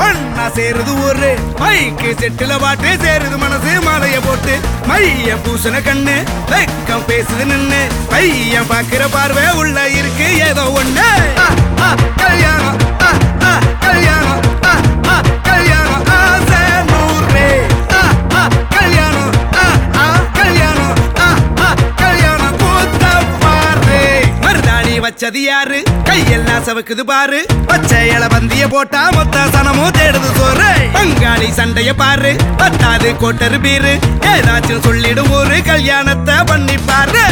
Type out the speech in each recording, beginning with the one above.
ஒன்னா சேருது ஊரு மைக்கு செட்டுல பாட்டு சேருது மனசு மாலைய போட்டு மைய பூசண கண்ணு வெக்கம் பேசுது நின்னு பையன் பாக்குற பார்வை உள்ள இருக்கு ஏதோ ஒண்ணு ஆ, ஆ, கல்யாணம் ஆ, ஆ, கல்யாணம் ஆ, ஆ, கல்யாணம் ஆசை நூறு ஆ, ஆ, கல்யாணம் ஆ, ஆ, கல்யாணம் ஆ, ஆ, கல்யாணம் கூத்த பாரு மருதாணி வச்சது யாரு கையெல்லாம் சவுக்குது பாரு பச்சை இல பந்திய போட்டா மொத்த சனமும் தேடுது சோறு பங்காளி சண்டைய பாரு பத்தாது கோட்டரு பீரு ஏதாச்சும் சொல்லிடும் ஒரு கல்யாணத்தை பண்ணி பாரு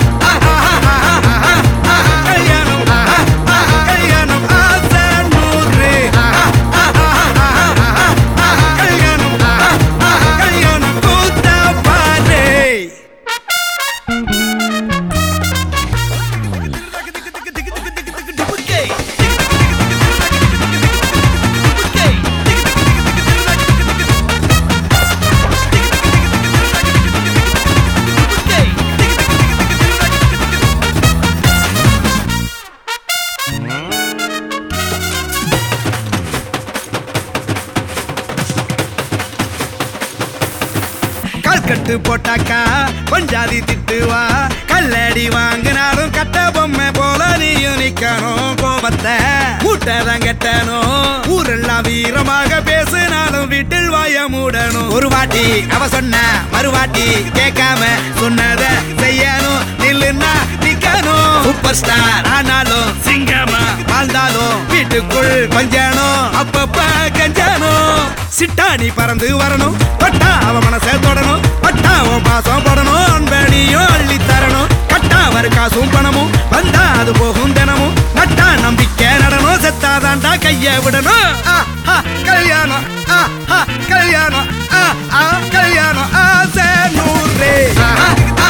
கல்யாணம் கல்யாணம் ஆசை நூறு கல்யாணம் கல்யாணம் கூத்த பாரு கல்கட்டு போட்டாக்கா பஞ்சாதி திட்டுவா கல்லடி வாங்கினாலும் கட்ட பொம்மை போல நீயும் நிக்கணும் கோபத்தை மூட்டதான் கட்டணும் ஊரெல்லாம் வீரமாக பேசினாலும் வீட்டில் வாய மூடணும் ஒரு வாட்டி அவ சொன்ன மறுவாட்டி கேட்காம சொன்னத செய்யணும் நில்லுன்னா நிக்கணும் சூப்பர் ஸ்டார் ஆனாலும் சிங்கமா வாழ்ந்தாலும் வீட்டுக்குள் கொஞ்சணும் அப்பப்ப கஞ்சணும் சிட்டாணி பறந்து வரணும் பட்டா அவ மனசை தொடணும் பட்டா உன் பாசம் படணும் அன்பனியும் அள்ளி தரணும் கட்டா வரு காசும் பணமும் வந்தா அது போகும் தினமும் நட்டா நம்பிக்கை நடணும் செத்தாதான்டா கைய விடணும் ஆ, ஆ, கல்யாணம் ஆ, ஆ, கல்யாணம் ஆ, ஆ, கல்யாணம் ஆசை நூறு ஆ, ஆ,